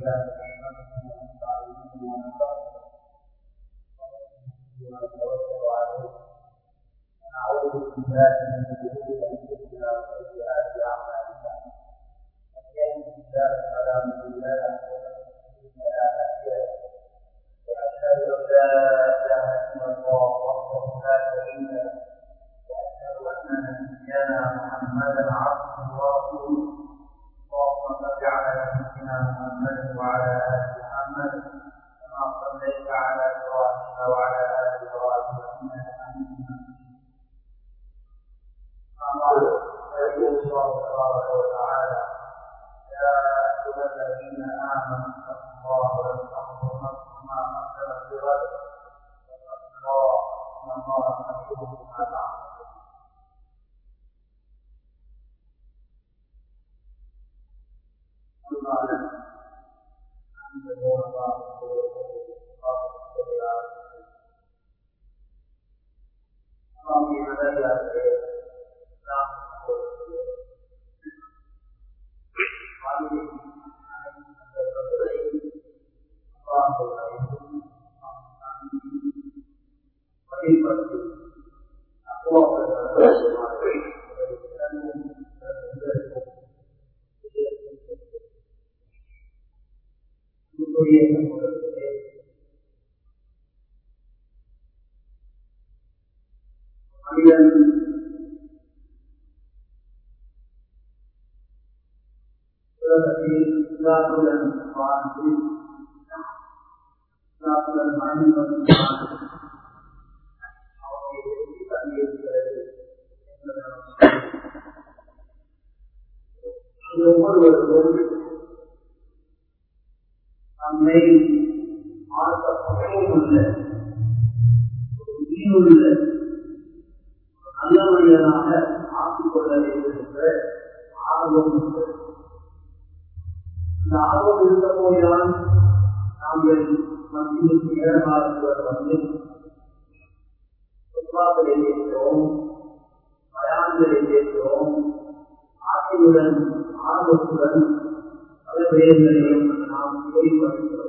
محمدا عبده ورسوله اللهم صل على سيدنا محمد وعلى ال محمد كما صليت على ابراهيم وعلى ال ابراهيم انك حميد مجيد اما فيقول الله تبارك وتعالى يا ايها الذين امنوا اتقوا الله ولتنظر نفس ما قدمت لغد واتقوا الله ان الله خبير بما تعملون மனிதன் உலகத்தில் இஸ்லாத்துடன் வாழ்ந்து இஸ்லாத்துடன் மனிதன் வாழ்ந்து அவனை வெற்றி தங்கியிருக்கிறது ஒவ்வொருவருக்கும் நம்மை மார்க்க பகவுள்ள உள்ள நல்ல மனிதனாக ஆக்கிக் கொள்ள வேண்டும் என்ற ஆர்வம் உண்டு இந்த ஆர்வம் இருந்த போதுதான் நாங்கள் மத்தியிற்கு ஏழாளர்கள் வந்து சொற்பாக்களை கேட்கிறோம் பயான்களை கேட்கிறோம் ஆசையுடன் ஆர்வத்துடன் பல விடயங்களையும் நாம் கேள்விப்படுகிறோம்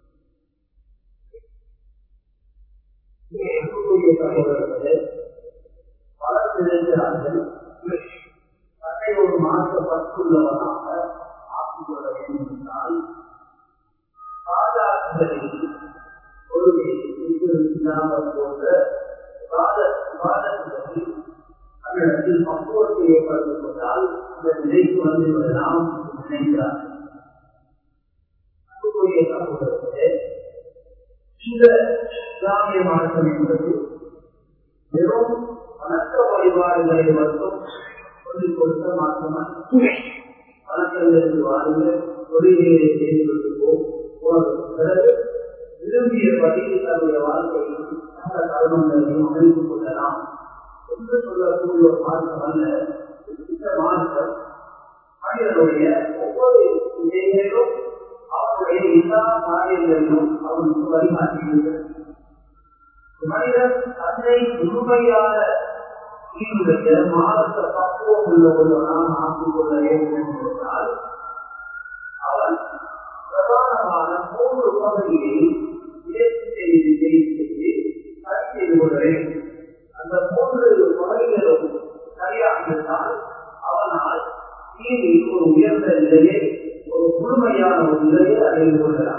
இருக்கக்கூடிய சகோதரர்களே பலர் நினைக்கிறார்கள் தன்னை ஒரு மாற்ற பற்றுள்ளவனாக ஆக்கிக் கொள்ள வேண்டும் என்றால் பாதுகாப்புகளில் ஒரு இல்லாமல் போன்ற பாதகங்களில் தன்னிடத்தில் பக்குவத்தை ஏற்படுத்திக் கொண்டால் அந்த நிலைக்கு வந்து விடலாம் நினைக்கிறார்கள் அன்புக்குரிய சகோதரர்களே இந்த இஸ்லாமிய மாற்றம் என்பது வெறும் வணக்க வழிபாடுகளை மட்டும் சொல்லிக் கொடுத்த மாற்றமா வணக்கங்களுக்கு வாருங்கள் தொழில்களை செய்து கொள்வோம் பிறகு விரும்பியபடி தன்னுடைய வாழ்க்கையும் நல்ல தருணங்களையும் அமைத்துக் கொள்ளலாம் என்று சொல்லக்கூடிய ஒரு மாற்றம் அல்ல இந்த மாற்றம் மனிதனுடைய ஒவ்வொரு நிலைகளிலும் அவருடைய எல்லா காரியங்களிலும் அவனுக்கு வழிகாட்டுகிறது மனிதன் தன்னை முழுமையாக ஈடுபட்ட மாற்ற பக்குவம் உள்ள ஒருவனாக ஆக்கிக் கொள்ள வேண்டும் என்றால் அவன் பிரதானமான மூன்று பகுதியை முயற்சி செய்து செய்து செய்து சரி செய்து கொள்ள வேண்டும் அந்த மூன்று பகுதிகளும் சரியாக இருந்தால் அவனால் தீனி ஒரு உயர்ந்த நிலையை ஒரு முழுமையான ஒரு நிலையை அடைந்து கொள்ளலாம்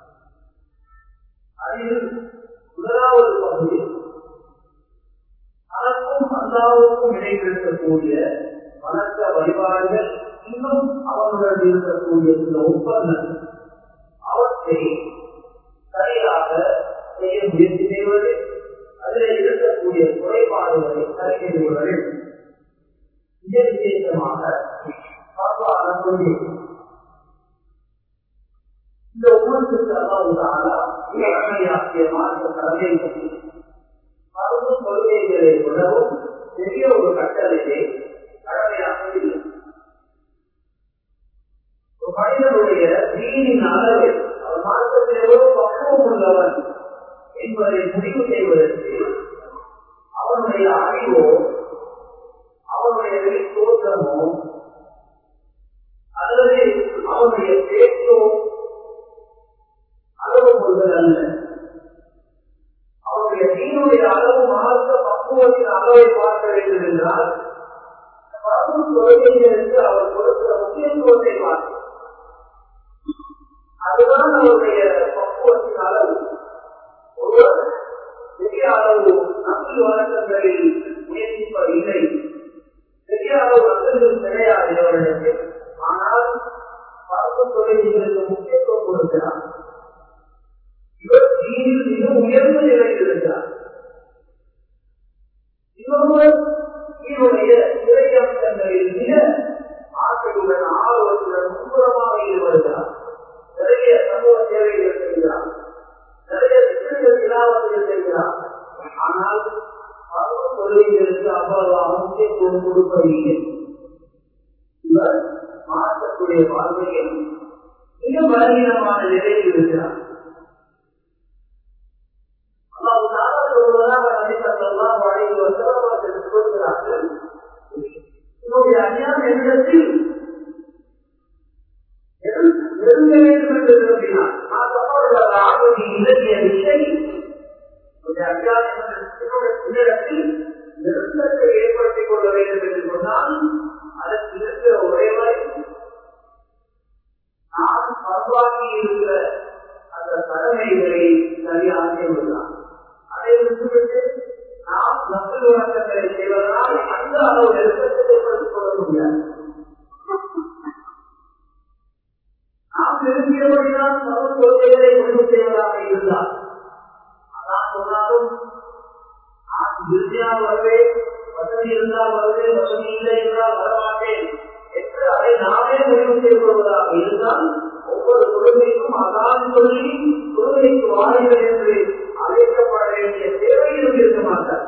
அதில் முதலாவது பகுதி அதற்கும் அல்லாவுக்கும் இடைநிறுத்தக்கூடிய வணக்க வழிபாடுகள் இன்னும் அவனுடன் இருக்கக்கூடிய சில ஒப்பந்தங்கள் அவற்றை சரியாக செய்ய முயற்சி செய்வது அதில் இருக்கக்கூடிய குறைபாடுகளை சரி செய்து கொள்ள வேண்டும் மிக விசேஷமாக பரவான கொள்கை இந்த உமத்துக்கு அல்லாவுதானா கடமையாக்கிய மாற்ற கடமைகள் மருந்து கொள்கைகளை விடவும் பெரிய ஒரு கட்டளையை கடமையாக்கவில்லை ஒரு மனிதனுடைய தீனின் அளவு அவர் மாற்றத்தில் எவ்வளவு பக்குவம் உள்ளவன் என்பதை முடிவு செய்வதற்கு அவனுடைய அறிவோ அவனுடைய வெளித்தோற்றமோ அல்லது அவனுடைய பேச்சோ பரவு தொழில்களுக்கு அவர் கொடுக்கிற முக்கியத்துவத்தை பார்த்து அதுதான் அவருடைய பக்குவத்தின் அளவு ஒருவர் பெரிய அளவு நம்பி வழக்கங்களில் முயற்சிப்பதில்லை பெரிய அளவு வசதிகள் கிடையாது இவரிடத்தில் ஆனால் பரவு தொழில்களுக்கு முக்கியத்துவம் கொடுக்கிறார் இவர் தீனில் மிக உயர்ந்த நிலையில் இருக்கிறார் இன்னொருவர் இவருடைய இறையம்சங்களில் மிக ஆசையுடன் ஆர்வத்துடன் முன்புறமாக ஈடுபடுகிறார் நிறைய சமூக சேவைகள் செய்கிறார் நிறைய விஷயங்கள் இலாவத்தில் செய்கிறார் ஆனால் பருவ தொழில்களுக்கு அவ்வளவாக முக்கியத்துவம் கொடுப்பதில்லை இவர் மாற்றக்கூடிய வாழ்க்கையில் மிக பலவீனமான நிலையில் இருக்கிறார் என்னுடைய அஞ்ஞானம் என்னிடத்தில் நெருங்க வேண்டும் என்று விரும்பினார் நான் தப்பவர்கள் ஆகவே இலக்கிய விஷயம் என்னிடத்தில் நெருக்கத்தை ஏற்படுத்திக் கொள்ள வேண்டும் என்று சொன்னால் அதற்கு இருக்கிற ஒரே வரை நான் பருவாக்கி இருக்கிற அந்த கடமைகளை சரியாக செய்வதுதான் அதை விட்டுவிட்டு நாம் நம்பி வழக்கங்களை செய்வதனால் அந்த அளவு நெருக்கத்தை ஏற்படுத்திக் கொள்ள முடியாது நாம் விரும்பியபடிதான் சம கொள்கைகளை முடிவு செய்வதாக இருந்தால் அதான் சொன்னாலும் நான் விரும்பினால் வருவேன் வசதி இருந்தால் வருவேன் வசதி இல்லை என்றால் வரமாட்டேன் என்று அதை நாமே முடிவு செய்து கொள்வதாக இருந்தால் ஒவ்வொரு தொழுகைக்கும் அதான் சொல்லி தொழுகைக்கு வாருங்கள் என்று அழைக்கப்பட வேண்டிய தேவையிலும் இருக்க மாட்டார்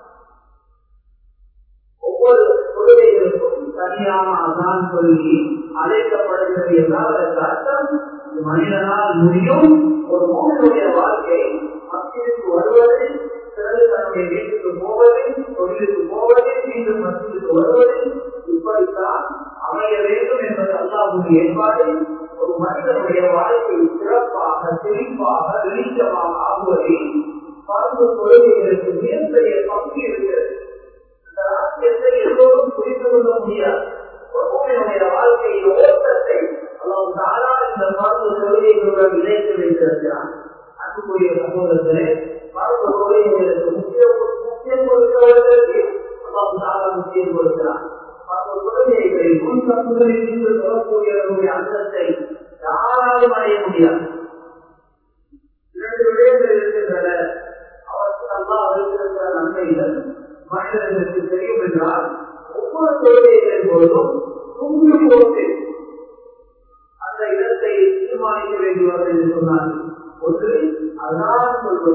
ஒவ்வொரு தொழுகைகளுக்கும் தனியான அதான் சொல்லி அழைக்கப்படுகிறது என்றால் அதற்கு அர்த்தம் மனிதனால் முடியும் ஒரு மோகனுடைய வாழ்க்கை மத்தியத்துக்கு வருவது பிறகு தன்னுடைய வீட்டுக்கு போவது தொழிலுக்கு போவது மீண்டும் மத்தியத்துக்கு வருவது இப்படித்தான் அமைய வேண்டும் என்பது அல்லாவுடைய ஏற்பாடு ஒரு மனிதனுடைய வாழ்க்கை சிறப்பாக செழிப்பாக வெளிச்சமாக ஆகுவதில் பரந்து தொழில்களுக்கு மிகப்பெரிய பங்கு இருக்கிறது அந்த ராஜ்யத்தை எல்லோரும் புரிந்து கொள்ள முடியாது ஒருவனுடைய வாழ்க்கையின் ஓட்டத்தை அல்லாஹ் தாரா இந்த பரந்து தொழில்களுடன் இணைத்து வைத்திருக்கிறான் அன்புக்குரிய சமூகத்திலே பரந்து தொழில்களுக்கு முக்கியம் முக்கியம் கொடுக்கிறவர்களுக்கு அல்லாஹ் தாரா முக்கியம் கொடுக்கிறான் குழந்தைகளை முன் தப்புகளில் இருந்து சொல்லக்கூடியவர்களுடைய அந்தத்தை யாராலும் அடைய முடியாது இரண்டு விடயங்கள் இருக்கின்றன அவருக்கு நல்லா வைத்திருக்கிற நன்மைகள் மனிதர்களுக்கு தெரியும் என்றால் ஒவ்வொரு தொழிலைகளின் போதும் துண்டு போட்டு அந்த இடத்தை தீர்மானிக்க வேண்டியவர்கள் என்று சொன்னார்கள் ஒன்று அதான் சொல்வது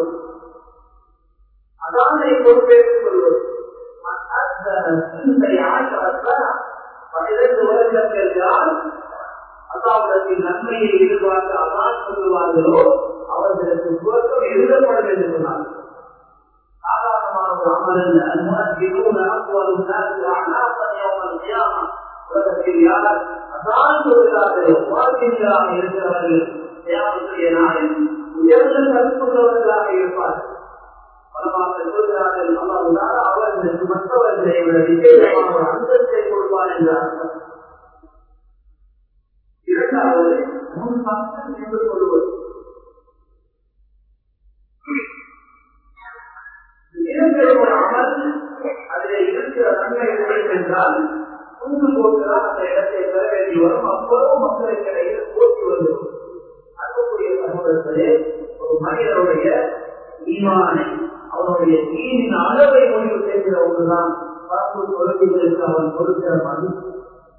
அதானை பொறுப்பேற்றுக் கொள்வது பன்னிரண்டு வருடங்கள் யார் அல்லாவிடத்தில் நன்மையை எதிர்பார்த்து அதான் சொல்லுவார்களோ அவர்களுக்கு சுவர்க்கம் எழுதப்பட வேண்டும் சொன்னார்கள் சாதாரணமான ஒரு அமரல்ல உலகத்தில் யார் அதான் சொல்கிறார்களோ வாழ்க்கைகளாக இருக்கிறவர்கள் தேவனுடைய நாளில் உயர்ந்த கருத்துள்ளவர்களாக இருப்பார்கள் பலமாக சொல்கிறார்கள் அல்லாஹ் அவர்களுக்கு மற்றவர்களை விட விசேஷமான ஒரு அந்தத்தை கொடுப்பார் என்ற அர்த்தம் இரண்டாவது முன் பக்கம் என்று கொள்வது மிகப்பெரும் ஒரு அமல் அதில் இருக்கிற நன்மை முடியும் என்றால் துண்டு போட்டுதான் அந்த இடத்தை பெற வேண்டி வரும் அப்போது மக்களுக்கு இடையில் போட்டி வந்துடும் அன்புக்குரிய சமூகத்திலே ஒரு மனிதனுடைய ஈமானை அவனுடைய தீனின் அளவை முடிவு செய்கிற ஒன்றுதான் பத்து தொழுகைகளுக்கு அவன் கொடுக்கிற மதிப்பு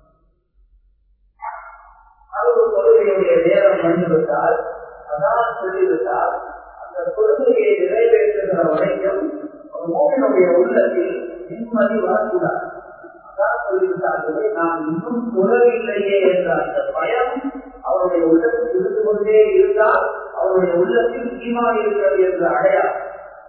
அளவு தொழுகையுடைய நேரம் வந்துவிட்டால் அதான் சொல்லிவிட்டால் அந்த தொழுகையை நிறைவேற்றுகிற வரைக்கும் ஒரு மோகனுடைய உள்ளத்தில் நிம்மதி வரக்கூடாது அதான் சொல்லிவிட்டார்களே நான் இன்னும் தொழவில்லையே என்ற அந்த பயம் அவருடைய உள்ளத்தில் இருந்து கொண்டே இருந்தால் அவருடைய உள்ளத்தில் சீமா இருக்கிறது என்ற அடையாளம்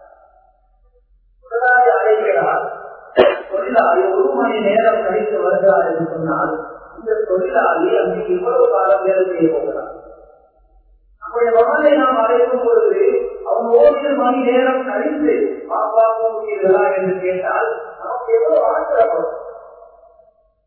முதலாளி அழைக்கிறார் தொழிலாளி ஒரு மணி நேரம் கழித்து வருகிறார் என்று சொன்னால் இந்த தொழிலாளி அங்கே இவ்வளவு காலம் வேலை செய்ய போகிறார் நம்முடைய மகனை நாம் அழைக்கும் பொழுது அவங்க ஓரிரு மணி நேரம் கழித்து பாப்பா போகிறதா என்று கேட்டால் நமக்கு எவ்வளவு ஆத்திரப்படும்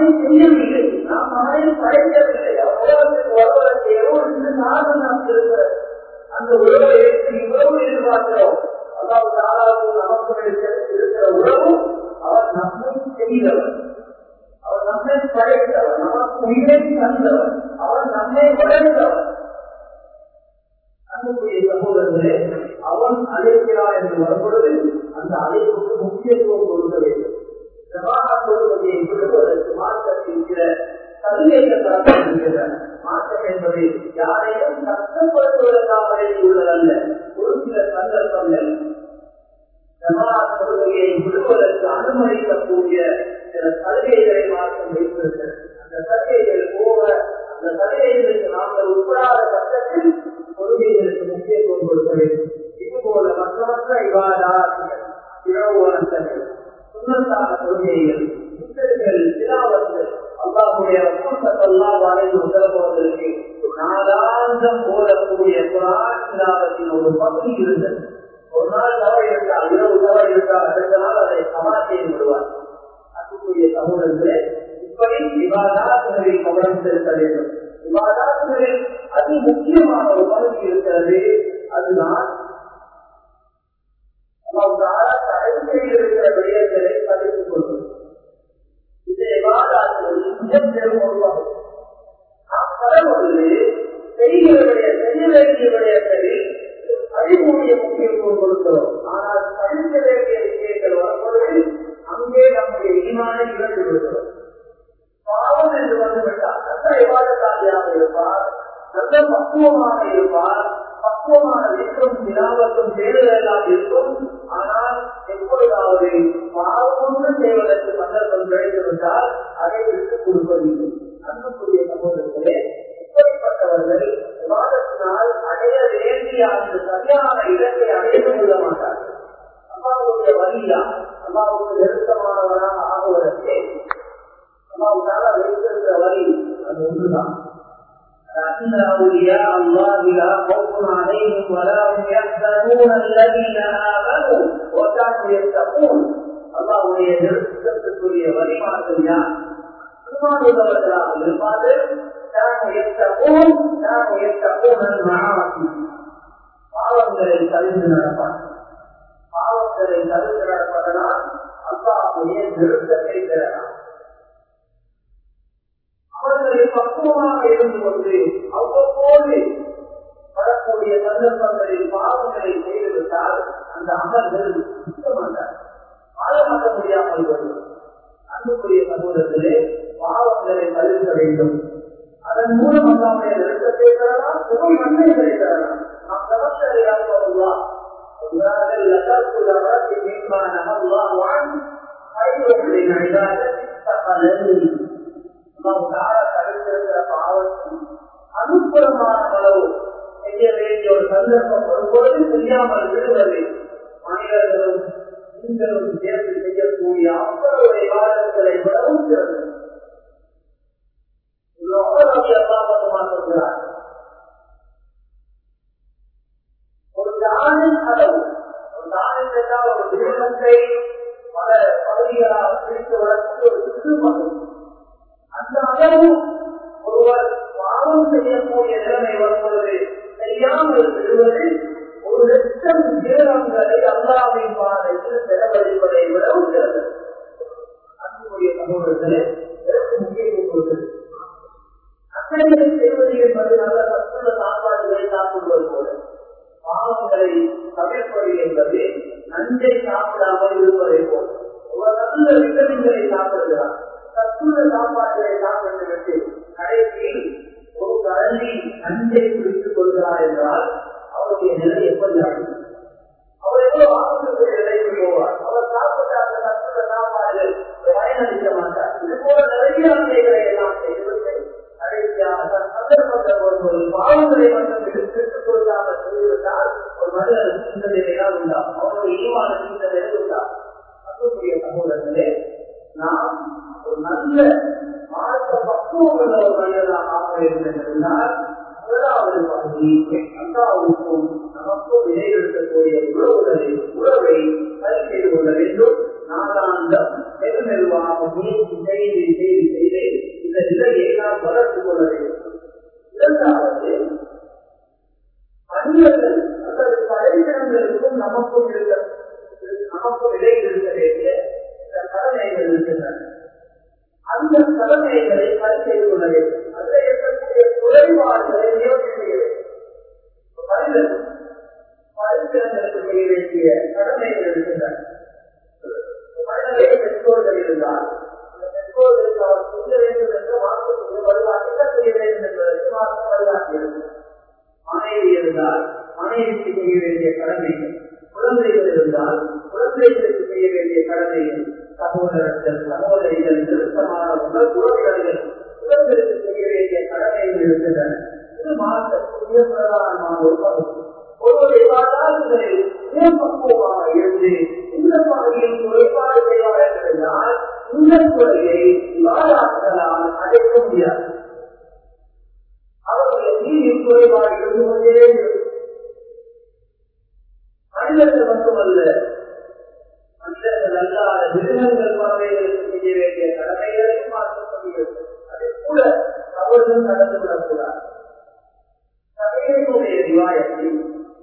அதை செய்யவில்லை நாம் அவரை படைக்கவில்லை உலகத்துக்கு வருவதற்கு எவ்வளவு நாடு நாம் இருக்கிற அந்த உறவை எடுத்து இவ்வளவு எதிர்பார்க்கிறோம் அதாவது ஆறாவது நமக்கு இருக்கிற உறவு அவர் நம்மை செய்தவர் அவர் நம்மை படைத்தவர் நமக்கு உயிரை தந்தவர் அவர் நம்மை வளர்ந்தவர் அன்புக்குரிய சகோதரர்களே அவன் அழைக்கிறார் என்று வரும்பொழுது அந்த அழைப்புக்கு முக்கியத்துவம் கொடுக்க வேண்டும் கொள்கையை விடுவதற்கு மாற்றத்தில் சில சலுகைகள் தரப்படுகின்றன மாற்றம் என்பது யாரையும் கஷ்டப்படுத்துவதற்காக உள்ளதல்ல ஒரு சில சந்தர்ப்பங்கள் ஜமாத் கொள்கையை விடுவதற்கு அனுமதிக்கக்கூடிய சில சலுகைகளை மாற்றம் வைத்திருக்கிறது அந்த சலுகைகள் போக அந்த சலுகைகளுக்கு நாங்கள் உட்படாத பட்சத்தில் கொள்கைகளுக்கு முக்கியத்துவம் கொடுக்க வேண்டும் இது போல மற்ற மற்ற விவாதார்கள் இரவுவனங்கள் சுண்ணத்தான கொள்கைகள் சித்தர்கள் திலாவர்கள் அல்லாஹுடைய கூட்டத்தெல்லாம் வரைந்து உதவுவதற்கு நாளாந்தம் போடக்கூடிய குரான் திலாவத்தின் ஒரு பகுதி இருந்தது ஒரு நாள் தவறு இருந்தால் இரவு தவறு இருந்தால் அடுத்த நாள் அதை சமாளித்து விடுவார் அன்புக்குரிய சமூகங்களே இப்படி விவாதாத்துகளில் கவனம் செலுத்த வேண்டும் விவாதாத்துகளில் அதி முக்கியமான ஒரு பகுதி இருக்கிறது அதுதான் தடைகளில் இருக்கிற விடயங்களை பதித்துக் கொள்வது இந்த விவாதாத்துகளில் மிக பெரும் ஒரு பகுதி நாம் கடவுளே செய்கிற விடய செய்ய வேண்டிய விடயங்களில் அறிவுடைய முக்கியத்துவம் கொடுக்கிறோம் ஆனால் தடுக்க வேண்டிய விஷயங்கள் வரும்பொழுது அங்கே நம்முடைய ஈமானை இழந்து விடுகிறோம் பாவம் என்று வந்துவிட்டால் நல்ல விவாதத்தாளியாக இருப்பார் நல்ல பக்குவமாக இருப்பார் பக்குவமான வீட்டும் வினாவத்தும் தேடுதலாம் இருக்கும் ஆனால் எப்பொழுதாவது பாவம் ஒன்று செய்வதற்கு சந்தர்ப்பம் கிடைத்துவிட்டால் அதை விட்டுக் கொடுப்பதில்லை அன்புக்குரிய சமூகத்திலே இப்படிப்பட்டவர்கள் விவாதத்தினால் அடைய வேண்டிய அந்த சரியான இலக்கை அடைய கொள்ள மாட்டார்கள் அம்மாவுடைய வழியா அம்மாவுக்கு நெருக்கமானவராக ஆகுவதற்கு அம்மாவுக்காக வைத்திருக்கிற வழி அது ஒன்றுதான் أن أولياء الله لا خوف عليهم ولا هم يحزنون الذين آمنوا وكانوا يتقون அல்லாவுடைய நெருக்கத்துக்குரிய வழிமாற்றம் யார் பெருமானவர்களாக இருப்பாது பாவங்களை கழிந்து நடப்பார் பாவங்களை கழிந்து நடப்பதனால் அல்லாவுடைய நெருக்கத்தை பெறலாம் அவர்களை பக்குவமாக இருந்து கொண்டு அவ்வப்போது வரக்கூடிய சந்தர்ப்பங்களில் பாவங்களை செய்துவிட்டால் அந்த அமர்கள் சுத்தமாட்டார் பாதுகாக்க முடியாமல் வரும் அன்புக்குரிய சமூகத்திலே பாவங்களை தவிர்க்க வேண்டும் அதன் மூலம் அல்லாவுடைய நெருக்கத்தை பெறலாம் பெரும் நன்மைகளை பெறலாம் நாம் தவற்றறியாக வருவா அனுப்புறமான அளவு செய்ய வேண்டிய ஒரு சந்தர்ப்பம் ஒருபொழுது செய்யாமல் விடுவது மனிதர்களும் நீங்களும் சேர்ந்து செய்யக்கூடிய அவ்வளவு விவாதங்களை விடவும் சிறந்தது சொல்கிறார் ஒரு தானின் அளவு ஒரு தானின் என்றால் ஒரு நிறுவனத்தை பல பகுதிகளாக பிரித்து வளர்த்து ஒரு சிறு அந்த அளவு ஒருவர் பாவம் செய்யக்கூடிய நிலைமை வரும்பொழுது செய்யாமல் விடுவது ஒரு லட்சம் நேரங்களை அல்லாவின் பாதையில் செலவழிப்பதை விட உயர்ந்தது அன்புடைய சமூகத்திலே இதற்கு முக்கியத்துவம் கொடுத்தது அக்கறைகளை செய்வது என்பது நல்ல சத்துள்ள சாப்பாடுகளை சாப்பிடுவது போல பாவங்களை தவிர்ப்பது என்பது நஞ்சை சாப்பிடாமல் இருப்பதை போல ஒரு நல்ல விட்டமின்களை சாப்பிடுகிறார் சத்துள்ள சாப்பாடுகளை சாப்பிட்டு கடைசியில் ஒரு கரண்டி நஞ்சை பிடித்துக் கொள்கிறார் என்றால் அவருடைய நிலை எப்படி ஆகும் அவர் எவ்வளவு ஆபத்துடைய நிலைக்கு போவார் அவர் சாப்பிட்ட அந்த சத்துள்ள சாப்பாடு பயனளிக்க மாட்டார் இது போல நிறைய நன்மைகளை எல்லாம் செய்துவிட்டு கடைசியாக சந்தர்ப்பங்கள் வரும்போது பாவங்களை மட்டும் எடுத்துக் கொடுக்காமல் சொல்லிவிட்டால் ஒரு மனிதன் சிந்தனையாக உண்டாகும் அவருடைய ஈமான சிந்தனை உண்டாகும் அன்புக்குரிய சமூகத்திலே நாம் ஒரு நல்ல மார்க்க பக்குவம் உள்ள ஒரு மனிதனாக ஆக வேண்டும் என்றால் முதலாவது பகுதி அல்லாவுக்கும் நமக்கும் இடையிலிருக்கக்கூடிய உறவுகளை உறவை சரி செய்து கொள்ள வேண்டும் நாளாந்தம் மெதுமெதுவாக முயற்சி செய்து செய்து செய்து இந்த நிலையை நாம் வளர்த்து கொள்ள வேண்டும் இரண்டாவது மனிதர்கள் அல்லது படைப்பினங்களுக்கும் நமக்கும் இருக்க நமக்கும் இடையில் இருக்க வேண்டிய இந்த கடமைகள் இருக்கின்றன அந்த கடமைகளை சரி செய்து கொள்ள வேண்டும் அதில் இருக்கக்கூடிய குறைபாடுகளை நிவர்த்தி செய்ய வேண்டும் மனிதன் படைப்பினங்களுக்கு செய்ய வேண்டிய கடமைகள் இருக்கின்றன மனிதனுடைய பெற்றோர்கள் இருந்தால் அந்த பெற்றோர்களுக்கு அவர் செய்ய வேண்டும் என்று மாற்றக்கூடிய வழிகாட்டி என்ன செய்ய வேண்டும் என்பதற்கு மாற்ற வழிகாட்டியது மனைவி இருந்தால் மனைவிக்கு செய்ய வேண்டிய கடமைகள் குழந்தைகள் இருந்தால் குழந்தைகளுக்கு செய்ய வேண்டிய கடமைகள் சகோதரர்கள் சகோதரிகள் நிறுத்தமானவர்கள் உறவினர்கள் இவர்களுக்கு செய்ய வேண்டிய கடமைகள் இருக்கின்றன இது மாற்றக்கூடிய பிரதானமான ஒரு பகுதி ஒருவரை பார்த்தால் இதனை பக்குவமாக இருந்து இந்த பகுதியில் குறைபாடு செய்வார்கள் என்றால் இந்த குறையை வாழாக்களால் அடைக்க முடியாது அவருடைய நீரின் குறைபாடு இருந்து கொண்டே மனிதர்கள் மட்டுமல்ல மனிதர்கள் அல்லாத மிருகங்கள் பறவைகளுக்கு செய்ய வேண்டிய கடமைகளையும் மாற்றப்படுகிறது அதை கூட அவர்கள் நடந்துவிடக்கூடாது சகையினுடைய ரிவாயத்தில்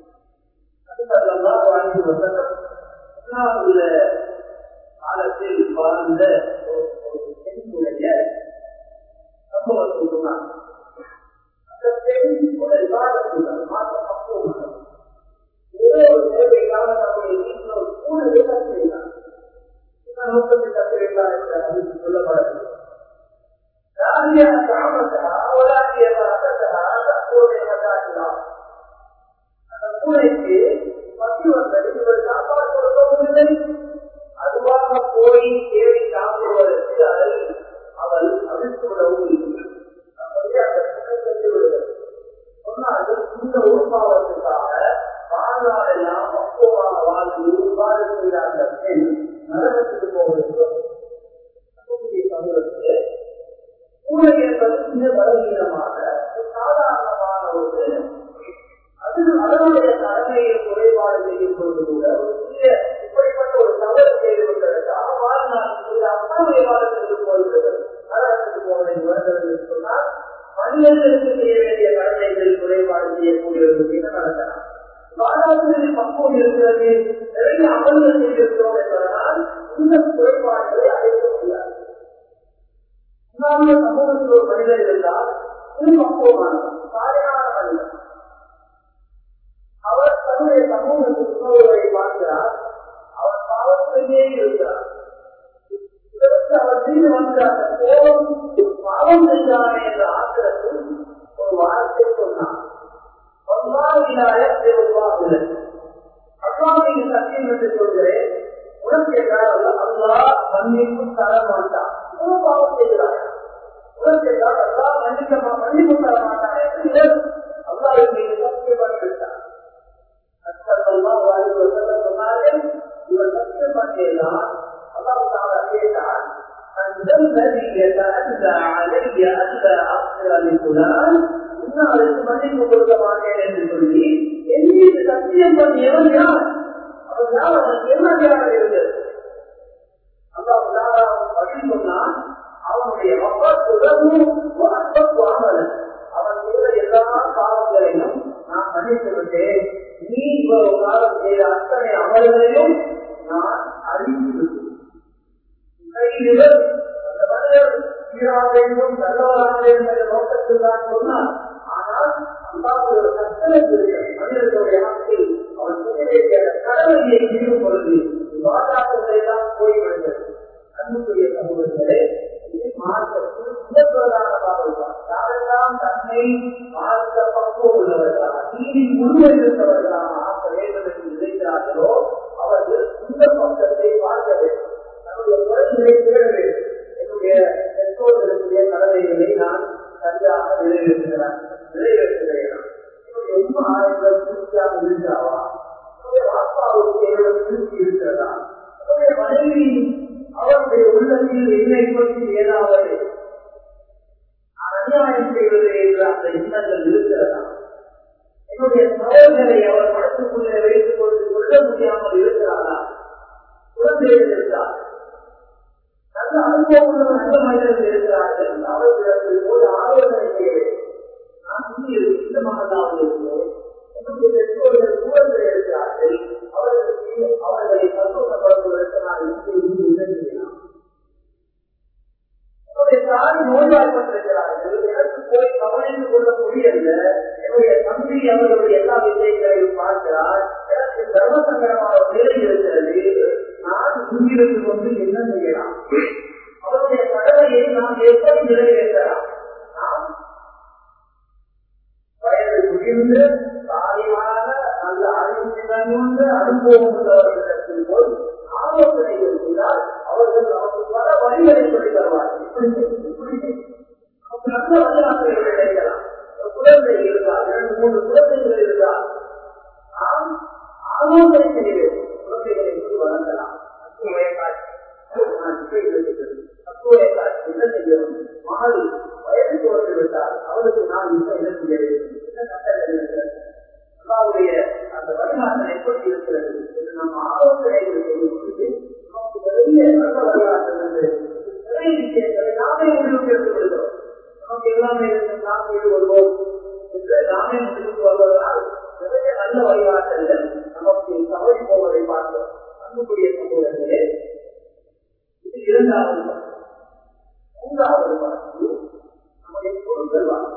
உள்ள காலத்தில் வாழ்ந்த ஒரு பெண்ணுடைய சம்பவத்தை சொன்னார் அந்த பெண் ஒரு விவாதத்துடன் மாற்ற பக்குவம் ஏதோ ஒரு தேவைக்காக நம்முடைய வீட்டில் ஒரு கூடவே கற்றுகிறார் என்ன நோக்கத்தில் கற்றுகிறார் என்று அறிவித்து சொல்லப்படவில்லை ராஜ்ய கிராமத்தா ஒராஜ்ய அசத்தா தற்போதைய மதாக்கலாம் அந்த கூடைக்கு பசி வந்தது இவர் சாப்பாடு கொடுக்கவும் இல்லை அதுவாக போய் தேடி சாப்பிடுவதற்கு அதை அவள் அவிழ்த்து விடவும் இல்லை அப்படியே அந்த துணை சென்று விடுகிறது சொன்னார்கள் இந்த உருவாவதற்காக வாழ்நாளெல்லாம் பக்குவமாக வாழ்ந்து இவ்வாறு செய்த அந்த பெண் நரகத்துக்கு போக வேண்டும் சமூகத்துக்கு கூடை என்பது மிக பலவீனமான சாதாரணமான ஒரு அது அதனுடைய தலைமையை குறைபாடு செய்யும் பொழுது கூட ஒரு சிறிய இப்படிப்பட்ட ஒரு தவறு செய்து கொண்டதற்காக வாழ்நாள் அப்பாவுடைய வாழ்க்கைக்கு போகிறது நரகத்துக்கு போக வேண்டும் என்று சொன்னால் மனிதர்களுக்கு செய்ய வேண்டிய கடமைகள் குறைபாடு செய்யக்கூடியவர்களுக்கு என்ன நடக்கலாம் வாராசிரியர் பக்குவம் இருக்கிறது நிறைய அமல்கள் செய்திருக்கிறோம் என்பதனால் இந்த குறைபாடுகளை அடைக்க முடியாது இஸ்லாமிய சமூகத்தில் ஒரு மனிதர் இருந்தால் இது பக்குவமானவர் சாலையான மனிதர் அவர் தன்னுடைய சமூகத்தில் உணவுகளை பார்க்கிறார் அவர் பாவத்திலேயே இருக்கிறார் இதற்கு அவர் மீது வந்த அந்த கோபம் பாவம் செய்தானே என்ற ஆத்திரத்தில் ஒரு வார்த்தை சொன்னார் அல்லாவின் சத்தியம் என்று சொல்கிறேன் உனக்கு என்றால் அல்லா மன்னிப்பு தர மாட்டான் பாவம் செய்கிறார் உனக்கு என்றால் அல்லா மன்னிக்க மன்னிப்பு தர மாட்டான் என்று அல்லாவின் மீது சத்தியம் பண்ணிவிட்டார் இவர் சத்தியம் பண்ணியதான் அல்லாவுக்காக கேட்டான் الذي يتأذى علي ألا أغفر لفلان இன்னாருக்கு மன்னிப்பு கொடுக்க மாட்டேன் என்று சொல்லி என்னீட்டு சத்தியம் பண்ணியவன் யார் அவன் யார் அவனுக்கு என்ன அதிகாரம் இருந்தது அல்லாஹ் பதில் சொன்னான் அவனுடைய மக்களுடன் அவன் செய்த எல்லா காலங்களையும் நான் மன்னித்து விட்டேன் நீ இவ்வளவு காலம் செய்த அத்தனை அமல்களையும் நான் அறிந்து விட்டேன் அந்த மனிதர் சீராக வேண்டும் நல்லவராக வேண்டும் என்ற நோக்கத்தில் தான் சொன்னார் ஆனால் அல்லாவுடைய ஒரு கட்டளை மனிதர்களுடைய ஆட்சியில் அவர் செய்ய வேண்டிய கடமையை மீறும் பொழுது வாதாட்டத்தை தான் போய்விடுகிறது அன்புக்குரிய சமூகங்களே மார்க்கத்தில் மிக பிரதானமாக உள்ளார் யாரெல்லாம் தன்னை மார்க்க பக்குவம் உள்ளவர்களாக நீதி முன்வைத்தவர்களாக ஆக்க வேண்டும் என்று நினைக்கிறார்களோ அவர்கள் இந்த பக்கத்தை பார்க்க வேண்டும் தன்னுடைய குறைகளை தேட வேண்டும் என்னுடைய பெற்றோர்களுடைய கடமைகளை நான் சரியாக நிறைவேற்றுகிறேன் நிறைவேற்றுகிறேன் என்னுடைய உண்மை ஆயுதங்கள் திருப்தியாக இருந்தாவா என்னுடைய வாப்பாவுக்கு ஏதாவது திருப்தி இருக்கிறதா என்னுடைய மனைவி அவருடைய உள்ளத்தில் என்னை பற்றி ஏதாவது அநியாயம் செய்வது என்ற அந்த எண்ணங்கள் இருக்கிறதா என்னுடைய சகோதரரை அவர் மனசுக்குள்ளே வைத்துக் கொண்டு கொள்ள முடியாமல் இருக்கிறாரா குழந்தைகள் இருந்தார் நல்ல அனுபவம் உள்ள நல்ல மனிதர்கள் இருக்கிறார்கள் அவர்களுக்கு ஒரு ஆலோசனை செய்ய நான் இங்கே இந்த மகளாக இருக்கிறேன் என்னுடைய பெற்றோர்கள் தூரத்தில் இருக்கிறார்கள் அவர்களுக்கு அவர்களை சந்தோஷப்படுத்துவதற்கு நான் இங்கே இருந்து உதவி செய்யலாம் என்னுடைய தாய் நோய்வாய்ப்பட்டிருக்கிறார்கள் எனக்கு போய் கவனித்துக் கொள்ள முடியல என்னுடைய தம்பி அவர்களுடைய எல்லா விஷயங்களையும் பார்க்கிறார் எனக்கு தர்ம சங்கடமான வேலை இருக்கிறது நான் இங்கிருந்து கொண்டு என்ன செய்யலாம் அவருடைய கடமையை நாம் எப்படி நிறைவேற்றலாம் நாம் வயது முதிர்ந்து தாய்மான நல்ல அறிவுள்ள அனுபவம் உள்ளவர்களிடத்தில் போய் ஆலோசனைகள் செய்தால் அவர்கள் நமக்கு பல வழிகளை சொல்லி தருவார்கள் இப்படி செய், இப்படி செய். நமக்கு நல்ல வழிகாட்டுகள் கிடைக்கலாம் ஒரு குழந்தை இருந்தால் இரண்டு மூன்று குழந்தைகள் இருந்தால் நாம் ஆலோசனை செய்ய வேண்டும் குழந்தைகளை எப்படி வளர்க்கலாம் தத்துவ காட்சி நான் இப்ப இருக்கிறது தத்துவ காட்சி என்ன செய்யணும் மாறி வயது தோற்று விட்டால் அவருக்கு நான் இப்ப என்ன செய்ய வேண்டும் என்ன கட்டளை இருக்கிறது அல்லாவுடைய அந்த வழிகாட்டல் எப்படி இருக்கிறது என்று நாம் ஆலோசனைகள் செய்யும் பொழுது நமக்கு நிறைய நல்ல வழிகாட்டல் என்று நிறைய விஷயங்களை நாமே முடிவுக்கு எடுத்து விடுகிறோம் நமக்கு எல்லாமே இருக்கு நாம் செய்து கொள்வோம் என்று நாமே முடிவுக்கு வருவதால் நிறைய நல்ல வழிகாட்டல்கள் நமக்கு தவறி போவதை பார்க்கிறோம் அன்புக்குரிய சமூகத்திலே இது இரண்டாவது பகுதி. மூன்றாவது பகுதி நம்முடைய பொருட்கள் வாங்க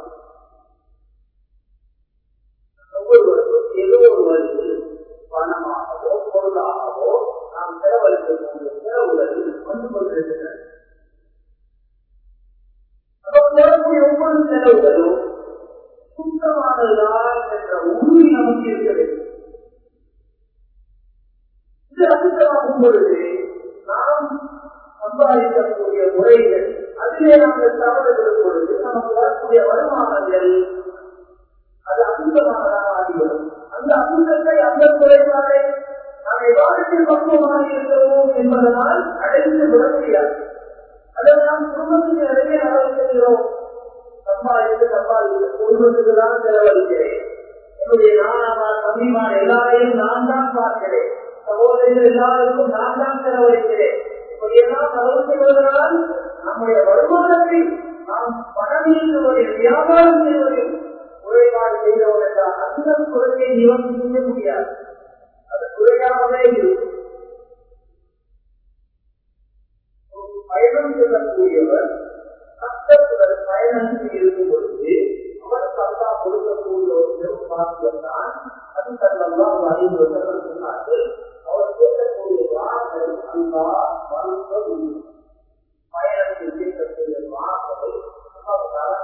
ஒவ்வொருவருக்கும் ஏதோ ஒரு வழியில் பணமாகவோ பொருளாகவோ நாம் செலவழிக்கக்கூடிய செலவுகளில் வந்து கொண்டிருக்கிறது நமக்கு வரக்கூடிய ஒவ்வொரு செலவுகளும் சுத்தமானதுதான் என்ற உறுதி நமக்கு இருக்க வேண்டும் இது அசுத்தமாகும் பொழுது நாம் சம்பாதிக்கக்கூடிய முறைகள் அதிலே நாங்கள் தவறுகள் பொழுது நமக்கு வரக்கூடிய வருமானங்கள் அது அசுத்தமானதாக ஆகிவிடும் அந்த அசுத்தத்தை அந்த குறைபாடை நாம் எவ்வாறு பக்குவமாக இருக்கிறோம் என்பதனால் அடைந்து விட முடியாது அதை நாம் குடும்பத்துக்கு நிறைய ஆலோசிக்கிறோம் சம்பாதித்து சம்பாதித்து குடும்பத்துக்கு தான் செலவழிக்கிறேன் என்னுடைய நானாமா தம்பிமான் எல்லாரையும் நான் தான் பார்க்கிறேன் சகோதரிகள் எல்லாருக்கும் நான் தான் செலவழிக்கிறேன் இப்படியெல்லாம் செலவு செய்வதனால் நம்முடைய வருமானத்தை நாம் பணம் ஈட்டுவதில் வியாபாரம் செய்வதில் குறைபாடு செய்தோம் என்றால் அந்த குறையை நிவர்த்தி செய்ய முடியாது அது குறையாகவே இருக்கும் ஒரு பயணம் செல்லக்கூடியவர் கஷ்டத்துடன் பயணத்தில் இருக்கும் பொழுது அவருக்கு அல்லா கொடுக்கக்கூடிய ஒரு பெரும் பாக்கியம் தான் அது தன்னெல்லாம் அறிவு சொன்னார்கள் அவர் கேட்கக்கூடிய வார்த்தை அல்லா மறுக்க பயணத்தில் கேட்கக்கூடிய வார்த்தை அல்லாஹ்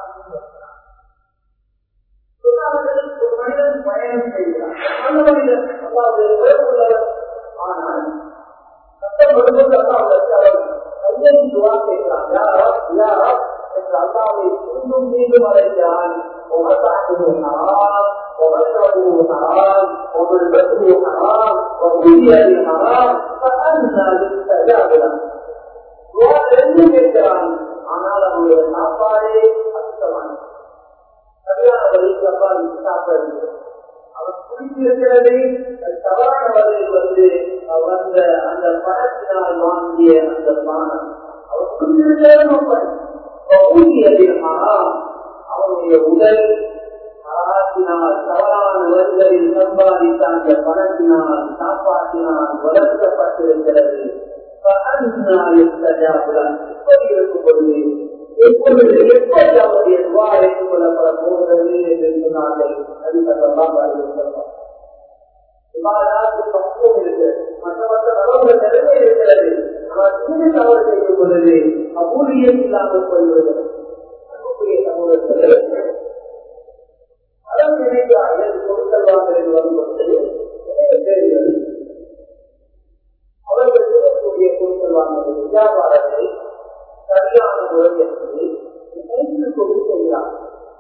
சொன்னார்கள் ஒரு மனிதன் பயணம் செய்கிறார் அந்த மனிதன் அல்லாவுடைய உறவுள்ளவர் ஆனால் சத்தம் வரும்போது அல்லாவுடைய அவர் கையை துவா கேட்கிறான் யாரா யாரா என்று அல்லாவை மீண்டும் மீண்டும் அழைக்கிறான் ومتعته حرام ومشربه حرام وملبسه حرام وغذي بالحرام فأنى يستجاب له துவா தெரிஞ்சு கேட்கிறான் ஆனால் அவனுடைய சாப்பாடே அசுத்தமானது சரியான வழியில் அப்பா சாப்பிடுறது அவன் குடித்திருக்கிறது தவறான வகையில் வந்து வந்த அந்த பணத்தினால் வாங்கிய அந்த பானம் அவன் குடித்திருக்கிறது அவனுடைய உடல் அராத்தினால் தவறான வழிகளில் சம்பாதித்த அந்த பணத்தினால் சாப்பாட்டினால் வளர்க்கப்பட்டிருக்கிறது இப்படி இருக்கும் பொழுது எப்பொழுது எப்படி அவருடைய துவா ஏற்றுக்கொள்ளப்பட போகிறது என்று சொன்னார்கள் அதுக்கெல்லாம் பக்குவம் இருக்கு மற்ற மற்ற தவறுகள் நிறைய இருக்கிறது ஆனால் சிறிய தவறு செய்யும் பொழுது அபூரியம் இல்லாமல் போய்விடுகிறது அன்புக்குரிய சமூகத்தில் பலம் நினைக்கிறார்கள் பொருட்கள் வாங்கலில் வரும்போது நிறைய பேர்கள் அவர்கள் செய்யக்கூடிய பொருட்கள் வாங்குவது வியாபாரத்தை சரியான முறையில் நினைத்து கொண்டு செய்கிறார்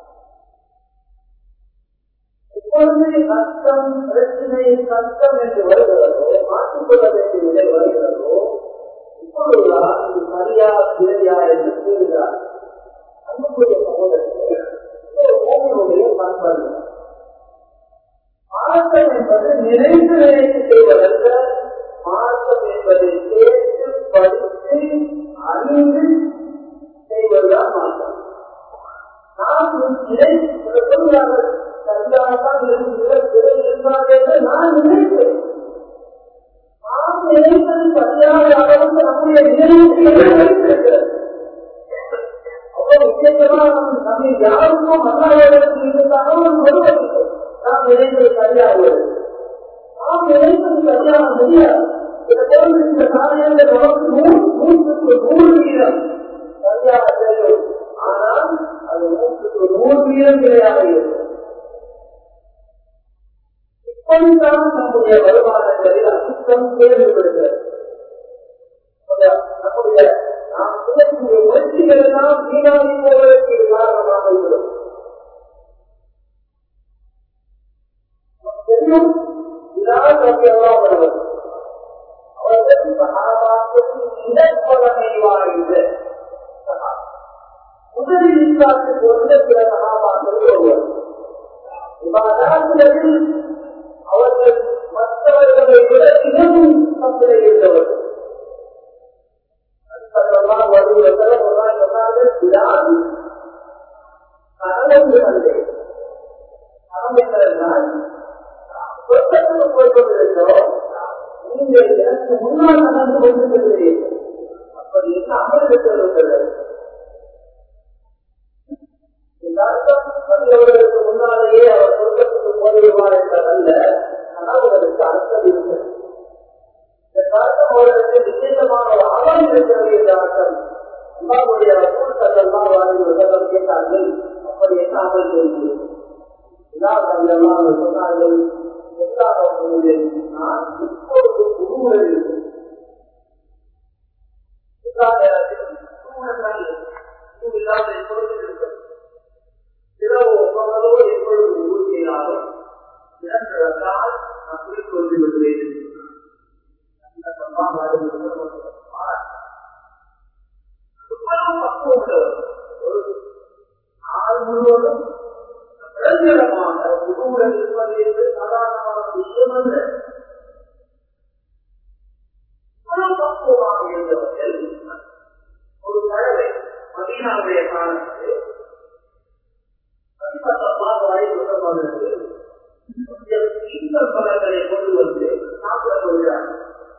எப்பொழுது கஷ்டம் பிரச்சனை கஷ்டம் என்று வருகிறதோ மாற்றிக்கொள்ள வேண்டிய நிலை வருகிறதோ இப்பொழுதுதான் இது சரியா பிழையா என்று கூறுகிறார் அன்புக்குரிய சகோதரர்கள் கோவிலுடைய பண்பது மார்க்கம் என்பது நினைத்து நினைத்து செய்வதல்ல மார்க்கம் என்பதை கேட்டு படித்து அறிந்து பெரும்பாலும் நம்ம யாருக்கும் மல்லாதவர்களுக்கு இருந்தாலும் வருவதில்லை நாம் நினைப்பது சரியாகுவது நாம் நினைப்பது சரியாக முடியாது இதை போன்று இந்த காரியங்கள் நமக்கு நூறு நூற்றுக்கு நூறு வீதம் சரியாக தெரியும் ஆனால் அது நூற்றுக்கு நூறு வீதம் கிடையாது இருக்கும் இப்படித்தான் நம்முடைய வருமானங்களில் அசுத்தம் தேர்வுபடுகிறது நம்முடைய நாம் செய்யக்கூடிய முயற்சிகள் எல்லாம் வீணாகி போவதற்கு இது காரணமாக இருக்கிறது தெரியும் இதான் நம்பி எல்லாம் வருவது அவர்கள் சகாபாக்களின் இடப்பலனை வாழ்ந்த முதலில் இஸ்லாத்து கொண்ட சில சகாபாக்கள் ஒருவர் இவ்வாறு அவர்கள் மற்றவர்களை விட மிகவும் தப்பிலை இருந்தவர்கள் நீங்கள் எனக்கு முன்னால் நடந்து கொண்டிருக்கிறீர்கள் அப்படி என்ன அமர்ந்திருக்கிறது அவர்களுக்கு முன்னாலேயே அவர் சொர்க்கத்துக்கு போய்விடுவார் என்பதல்ல ஆனால் அவர்களுக்கு அர்த்தம் இருக்கிறது இந்த காரணம் அவர்களுக்கு விசேஷமான ஒரு அமல் இருக்கிறது என்ற அர்த்தம் அல்லாவுடைய ரசூல் சல்லா வாரி உலகம் கேட்டார்கள் அப்படி என்ன அமல் செய்கிறது சொன்னார்கள் நான் இப்பொழுது குருவில் எல்லா நேரத்திலும் குருவினால் இல்லாத எப்பொழுது இருக்கிறது இரவு பகலோ எப்பொழுது உறுதி செய்தாலும் இரண்டால் நான் குறித்து வந்து விடுவேன் ஒரு நாள் முழுவதும் நிரந்தரமாக குருவுடன் இருப்பது என்று சாதாரணமான விஷயம் அல்ல பக்குவமாக இருந்தவர்கள் ஒரு தடவை மதீனாவுடைய காலத்தில் பழங்களை கொண்டு வந்து சாப்பிட கொள்கிறார்கள்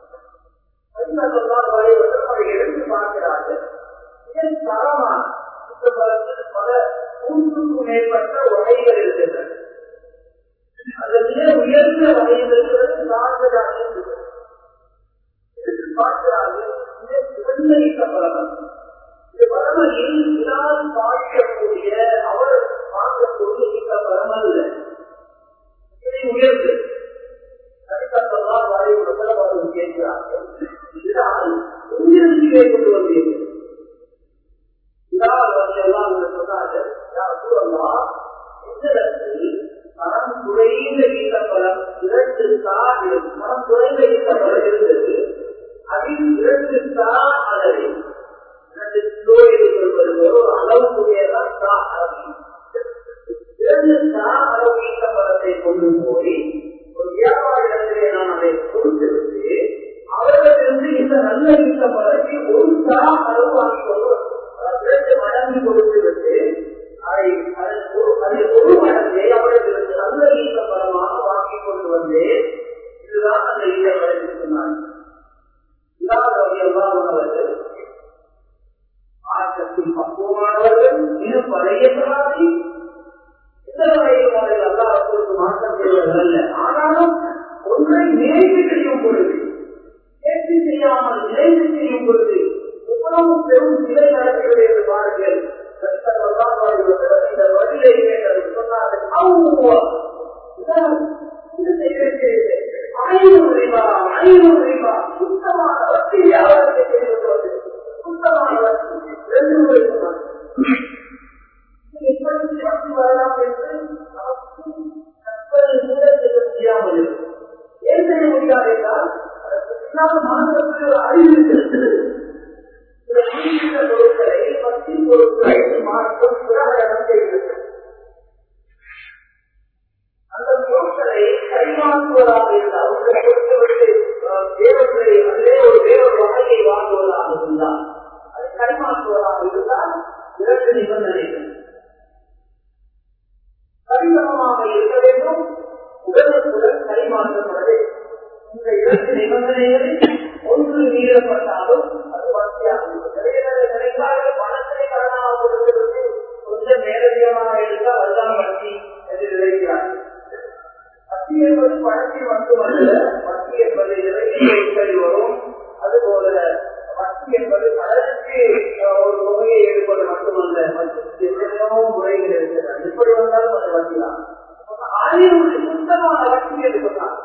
எடுத்து பார்க்கிறார்கள் இதன் தரமான இந்த பழத்தில் பல நூற்றுக்கும் மேற்பட்ட வகைகள் இருக்கின்றன அதில் மிக உயர்ந்த வகையில் இருக்கிறது நான்கு எடுத்து பார்க்கிறார்கள் மிக சிறந்த இந்த பழகம் இது பரமனில் இனால் பார்க்கக்கூடிய அவர் பார்க்கக்கூடிய இந்த பரமல்ல இதை உயர்ந்து தனித்தப்பெல்லாம் வாயை பிரசலவாதம் கேட்கிறார்கள் இதனால் உயிரிழந்திலே கொண்டு வந்தீர்கள் இதனால் எல்லாம் சொன்னார்கள் யார் கூறலாம் இந்த மனம் குறைந்த ஈட்டப்பழம் இரண்டு தா மனம் குறைந்த ஈட்டப்பழம் இருந்தது அதில் இரண்டு தா அளவில் இரண்டு கிலோ என்று சொல்வது ஒரு அளவுக்குரியதான் தா அளவு இரண்டு தா அளவு ஈட்டப்பழத்தை கொண்டு போய் ஒரு வியாபாரிடத்திலே நான் அதை கொடுத்து விட்டு அவர்களிருந்து இந்த நல்ல ஈட்டப்பழத்தை ஒரு தா அளவு வாங்கி கொண்டு இரண்டு மடங்கு கொடுத்து விட்டு அதை அதில் ஒரு மடங்கை அவர்களுக்கு நல்ல ஈட்டப்படமாக வாங்கி கொண்டு வந்து இதுதான் அந்த ஈட்டப்படத்தை சொன்னார் இல்லாதவர்கள் ஆட்டத்தில் பக்குவமானவர்கள் மிக பழையவர்களாகி எந்த வகையில் அவர்கள் அல்லாஹ் மாற்றம் செய்வர்கள் அல்ல ஆனாலும் ஒன்றை நேர்த்து செய்யும் பொழுது நேர்த்து செய்யாமல் நினைத்து செய்யும் பொழுது எவ்வளவு பெரும் சிலை நடக்கிறது என்று பாருங்கள் இந்த வழியை ஐநூறு ரூபாய் ஐநூறு ரூபாய் சுத்தமான வட்டி வியாபாரத்தை செய்து சுத்தமான வட்டி ரெண்டு ரூபாய் எப்படி வட்டி வரலாம் என்று நமக்கு கற்பனை கூட செய்ய முடியாமல் ஏன் செய்ய முடியாது என்றால் மாநிலத்தில் ஒரு அறிவு இருக்கிறது குறிப்பிட்ட பொருட்களை பக்தி பொருட்களை மாற்றம் பிரகடனம் செய்கிறது அந்த பொருட்களை கைமாற்றுவதாக இருந்தால் உங்களை பொறுத்தவரை தேவர்களை அதிலே ஒரு வேறொரு வகையை வாங்குவதாக இருந்தால் அதை கைமாற்றுவதாக இருந்தால் இரண்டு நிபந்தனைகள் சரிசமமாக இருக்க வேண்டும் உடனுக்குடன் கைமாற்றப்பட வேண்டும் இந்த இரண்டு நிபந்தனைகளில் ஒன்று மீறப்பட்டாலும் அது வசதியாக நிறைய நினைத்தார்கள் பணத்தை கடனாக கொடுத்துவிட்டு எத்தனையோ முறைகள் இருக்கிறார் எப்படி வந்தாலும் அது வட்டிதான் ஆயிரம் சுத்தமான வட்டி என்று சொன்னார்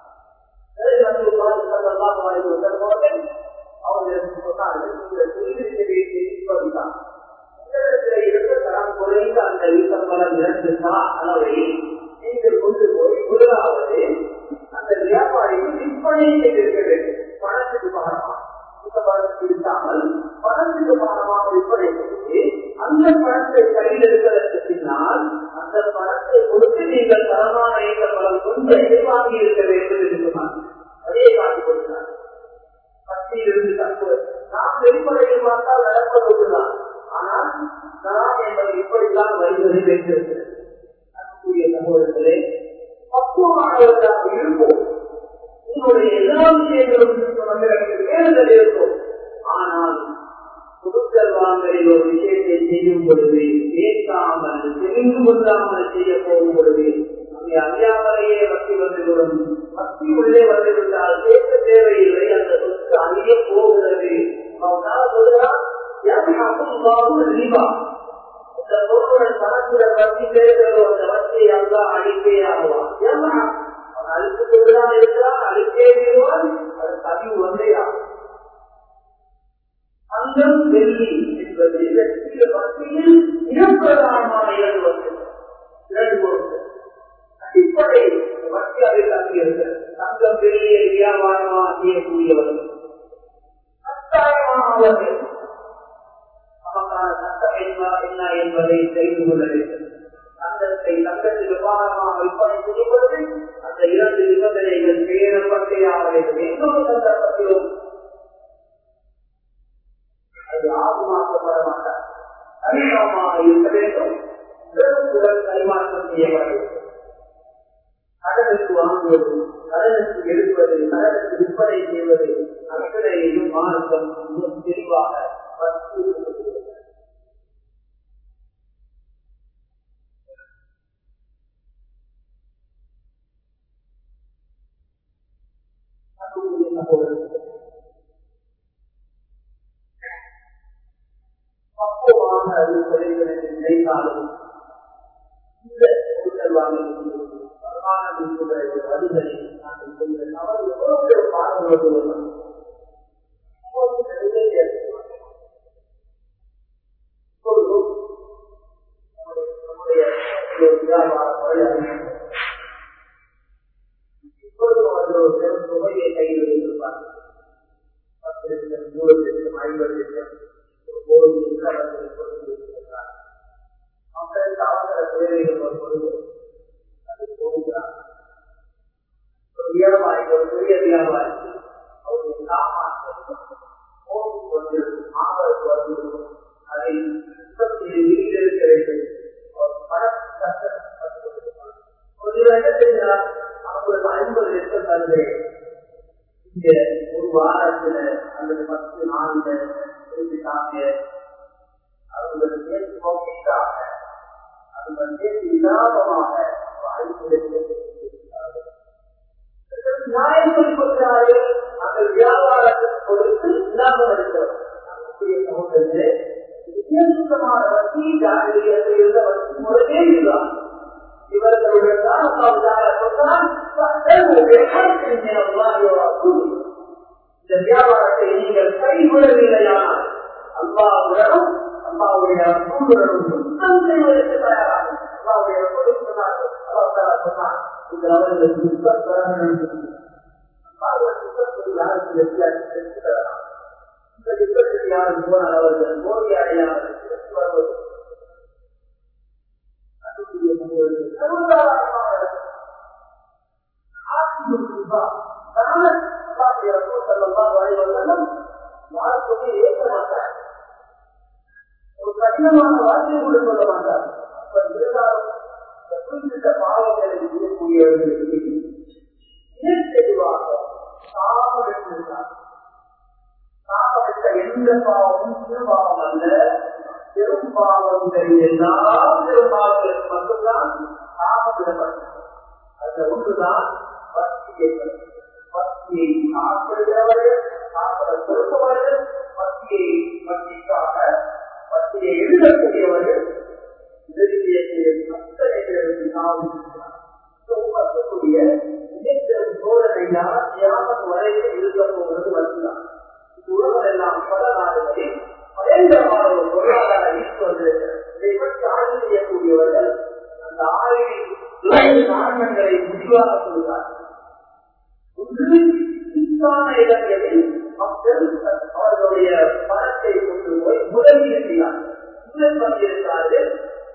அவர்களுக்கு சொன்னார்கள் இந்த தொழில்தான் இருந்த தரம் குறைந்த அந்த ஈசம்பலம் இரண்டு அளவை நீங்கள் கொண்டு போய் முதலாவது அந்த வியாபாரிக்கு விற்பனை செய்திருக்க வேண்டும் பணத்துக்கு பகரமாக ஈசம்பலத்துக்கு இல்லாமல் பணத்துக்கு பகரமாக விற்பனை செய்து அந்த பணத்தை கையில் எடுப்பதற்கு பின்னால் அந்த பணத்தை கொடுத்து நீங்கள் தரமான ஈசம்பலம் கொண்டு எதிர்வாங்கி இருக்க வேண்டும் என்று சொன்னார் அதே காட்டி கொடுத்தார் பக்தியிலிருந்து தப்பு நாம் வெளிப்படையில் பார்த்தால் நடப்பது ஒன்றுதான் ஆனால் நாம் என்பது இப்படித்தான் வருவதை வைத்திருக்கிறது அன்புக்குரிய சகோதரர்களே பக்குவமானவர்களாக இருப்போம் உங்களுடைய எல்லா விஷயங்களும் நம்மிடத்தில் வேறுதல் இருக்கும் ஆனால் கொடுக்கல் வாங்கலில் ஒரு விஷயத்தை செய்யும் பொழுது பேசாமல் தெரிந்து கொள்ளாமல் செய்ய போகும் பொழுது அங்கே அறியாமலேயே வட்டி வந்துவிடும் வட்டி உள்ளே வந்துவிட்டால் கேட்க தேவையில்லை அந்த சொத்து அழிய போகிறது அவனால் சொல்கிறான் இந்த பொருளுடன் பணத்துல வட்டி பேசுகிறோ அந்த வட்டியை அல்லா அழிப்பே ஆகுவான் அவன் அழித்து கொண்டுதான் இருக்கிறான் அழிப்பே தீருவான் அது பதிவு வந்தே ஆகும் அங்கம் வெள்ளி என்பது வெற்றிய வட்டியில் மிகப்பிரதானமான இரண்டு வந்து இரண்டு பொருட்கள் அடிப்படை வட்டி அதில் தங்கியிருக்கிறது தங்கம் வெள்ளியை வியாபாரமாக செய்யக்கூடியவர்கள் கட்டாயமானவர்கள் நமக்கான சட்டம் என்ன என்ன என்பதை தெரிந்து கொள்ள வேண்டும் தங்கத்தை தங்கத்தில் விவகாரமாக விற்பனை செய்யப்படுது அந்த இரண்டு நிபந்தனைகள் பேரப்பட்டே ஆக வேண்டும் இன்னொரு சந்தர்ப்பத்திலும் அது ஆகுமாக்கப்பட மாட்டார் கனிமமாக இருக்க வேண்டும் உடல் பரிமாற்றம் செய்யப்பட வேண்டும் கடனுக்கு வாங்குவது கடனுக்கு எடுப்பது கடனுக்கு விற்பனை செய்வது அத்தனையையும் மார்க்கம் மிக தெளிவாக பக்குவமாக அது தொழில்களுக்கு நினைத்தாலும் இந்த பொருட்கள் வாங்கி வழிகளை நாங்கள் செய்த தவறு எவ்வளவு பாடுபடுவது இப்பொழுது அவர்கள் ஒரு பெரும் தொகையை கையில் வைத்திருப்பார்கள் பத்து லட்சம் நூறு லட்சம் ஐம்பது லட்சம் ஒரு கோடி அவர்கள் கொடுத்து வைத்திருக்கிறார் மக்களுக்கு அவசர தேவைகள் வரும்பொழுது அது போகிறார் ஒரு வியாபாரி ஒரு பெரிய வியாபாரி அவருடைய சாமான்கள் போகும் வந்து மாவருக்கு வந்து அதை சுத்தத்தில் வெளியில் இருக்க வேண்டும் அவர் பணம் கஷ்டப்பட்டு ஒரு என்ன செய்கிறார் அவங்களுக்கு ஐம்பது லட்சம் தருகிறேன் இங்க ஒரு வாரத்துல அல்லது பத்து நாள்ல எழுதிட்டாங்க அவங்களுக்கு சேர்த்து நோக்கிட்டாங்க அவர்கள் சேர்த்து இல்லாதமாக ஐந்து லட்சம் நியாயம் சொல்லிக்கொள்கிறார்கள் அந்த வியாபாரத்தை கொடுத்து இல்லாமல் இருக்கிறோம் வித்தியாசமான வட்டி ஜாகிரியத்தில் இருந்த வட்டி முறையே இதுதான் இவர்களுடைய இந்த வியாபாரத்தை நீங்கள் கைவிடவில்லையானால் அல்லாவுடனும் அல்லாவுடைய சூழலும் சுத்தம் செய்வதற்கு தயாராக அல்லாவுடைய சொன்னார்கள் அல்லாஹ் சொன்னார் இந்த அவர்களுக்கு சுத்தம் பெற இந்த யுத்தத்தில் யாரும் போனால் அவர்கள் போட்டி அடையாமல் வருவது ஒரு கடினமான வார்த்தையை கூட சொல்ல மாட்டார் இருந்தாலும் குறிப்பிட்ட பாவங்களை செய்யக்கூடியவர்களுக்கு தெளிவாக சாபம் எடுத்திருந்தார் சாபமிட்ட எந்த பாவமும் சிறு பாவம் அல்ல பெரும் பாவங்கள் எல்லா பெரும் பாவங்களுக்கு மட்டும்தான் சாபமிடப்பட்டது அந்த ஒன்றுதான் பக்தியை பக்தியை சாப்பிடுகிறவர்கள் சாப்பிட கொடுப்பவர்கள் பக்தியை பக்திக்காக பக்தியை எழுதக்கூடியவர்கள் உதவி செய்யக்கூடிய அத்தனை பேருக்கு காவலிருக்கிறார் உமக்கக்கூடிய மிகப்பெரும் சோதனையா தியாகம் வரைக்கும் இருக்க போகிறது வந்துதான் உலகம் எல்லாம் பல நாடுகளில் பயங்கரமான ஒரு பொருளாதார ஈர்ப்பு வந்திருக்கிறது இதை பற்றி ஆய்வு செய்யக்கூடியவர்கள் அந்த ஆய்வின் காரணங்களை முடிவாக சொல்கிறார்கள் ஒன்று சித்தான இடங்களில் மக்கள் அவர்களுடைய பணத்தை கொண்டு போய் முதலீடு செய்கிறார்கள் முதல் பண்ணியிருந்தார்கள்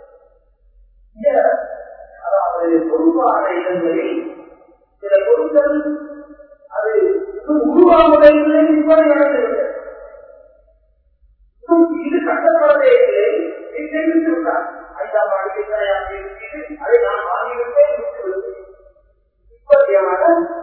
அதாவது பொறுப்பான இடங்களில் சில பொருட்கள் அது உருவாகவே இல்லை இப்படி நடந்திருக்கிறது இது கட்டப்படவே இல்லை தெரிவித்திருக்கார் ஐந்தாம் ஆண்டு அதை நான் வாங்கிவிட்டேன் இப்படியான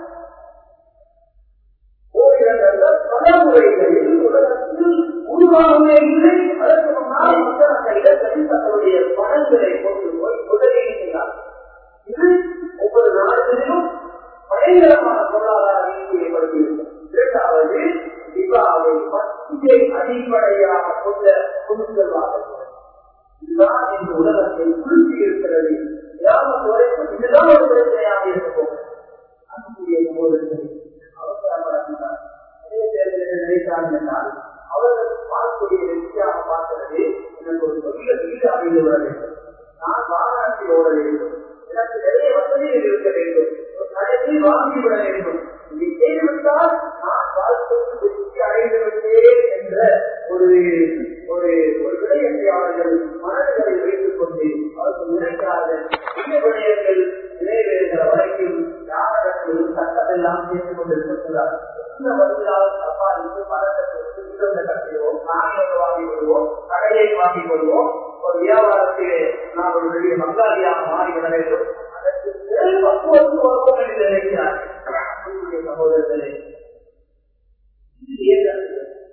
ஓரிடங்கள் பல முறைகளில் உலகத்தில் உருவாகவே இல்லை அதற்கு முன்னால் மக்கள் அந்த இடங்களில் தங்களுடைய பணங்களை கொண்டு போய் முதலீடு செய்கிறார் இது ஒவ்வொரு நாடுகளிலும் பயங்கரமான பொருளாதார வீழ்ச்சி ஏற்படுத்தியிருக்கிறது இரண்டாவது திபாவை பத்தியை அடிப்படையாக கொண்ட கொண்டு செல்வார்கள் இதுதான் இந்த உலகத்தை குளிர்ச்சி இருக்கிறது கிராமத்து வரைக்கும் இதுதான் ஒரு பிரச்சனையாக இருக்க போகும் அன்புடைய சகோதரர்கள் அவசரப்படுத்தினார் நினைத்தார்கள் என்றால் அவர்கள் பார்க்கக்கூடிய வெற்றியாக பார்க்கிறது எனக்கு ஒரு பெரிய வீடு அமைந்து விட வேண்டும் நான் வாகனத்தில் ஓட வேண்டும் எனக்கு நிறைய வசதிகள் இருக்க வேண்டும் ஒரு கடையில் வாங்கிவிட வேண்டும் இதை செய்துவிட்டால் நான் வாழ்க்கையில் வெற்றி அடைந்து விட்டேன் என்ற ஒரு ஒரு ஒரு விடயத்தை அவர்கள் மனதில் வைத்துக் கொண்டு அவர்கள் நினைக்கிறார்கள் இந்த விடயங்கள் நிறைவேறுகிற வரைக்கும் யாரிடத்திலும் சட்டத்தெல்லாம் சேர்த்துக் கொண்டிருக்கிறார் இந்த வழியாக சம்பாதித்து பணத்தை கொடுத்து இருந்த கட்டையோம் நாணயத்தை வாங்கி கொள்வோம் கடையை வாங்கி கொள்வோம் ஒரு வியாபாரத்திலே நாம் ஒரு பெரிய பங்காளியாக மாறிவிட வேண்டும் அதற்கு பிறகு பக்குவத்துக்கு வருவோம் என்று நினைக்கிறார் சகோதரர்களே இது ஏன்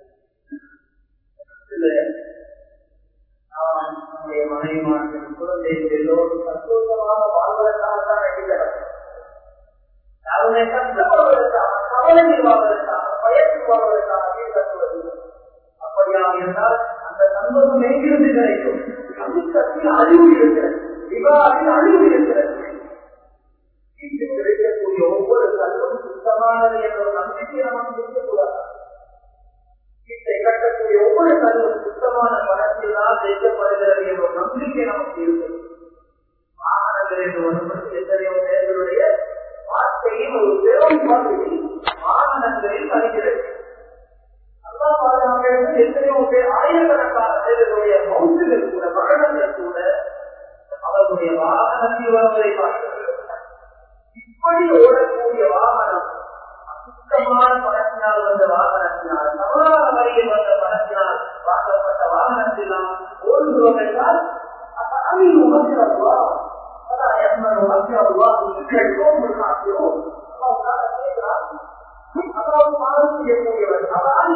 நாம் நம்முடைய மனைவிமார்கள் குழந்தைகள் எல்லோரும் சந்தோஷமாக வாழ்வதற்காகத்தான் நினைக்கிறார் அவனை கஷ்டப்படுவதற்காக கவலை வாழ்வதற்காக பயத்து வாழ்வதற்காக கட்டுவது அப்படியாக இருந்தால் அந்த சந்தோஷம் எங்கிருந்து கிடைக்கும் சமூகத்தில் அழிவு இருக்கிறது விவாதில் அழிவு இருக்கிறது வீட்டில் கிடைக்கக்கூடிய ஒவ்வொரு கல்லும் சுத்தமானது என்ற ஒரு நம்பிக்கை நமக்கு இருக்கக்கூடாது வீட்டை கட்டக்கூடிய ஒவ்வொரு கல்லும் சுத்தமான பணத்தில் தான் ஜெயிக்கப்படுகிறது என்ற ஒரு நம்பிக்கை நமக்கு இருக்கு வாகனங்கள் என்று வரும்போது எத்தனையோ பேர்களுடைய வார்த்தையின் ஒரு பெரும் பகுதி வாகனங்களில் வருகிறது அல்லா பாதுகாப்பு எத்தனையோ பேர் ஆயிரக்கணக்கான பேர்களுடைய மௌசுகள் கூட மரணங்கள் கூட அவர்களுடைய வாகனத்தில் வருவதை பார்க்கிறது இப்படி ஓடக்கூடிய வாகனம் சுத்தமான பணத்தினால் வந்த வாகனத்தினால் தவறான வழியில் வந்த பணத்தினால் வாங்கப்பட்ட வாகனத்தில் நாம் ஓடுகிறோம் என்றால் அமீர் உமக்கு அல்லா فلا يأمن مكر الله القوم الكافرون الله تعالى கேட்கிறார் அதாவது மாறு செய்யக்கூடியவர் அவன்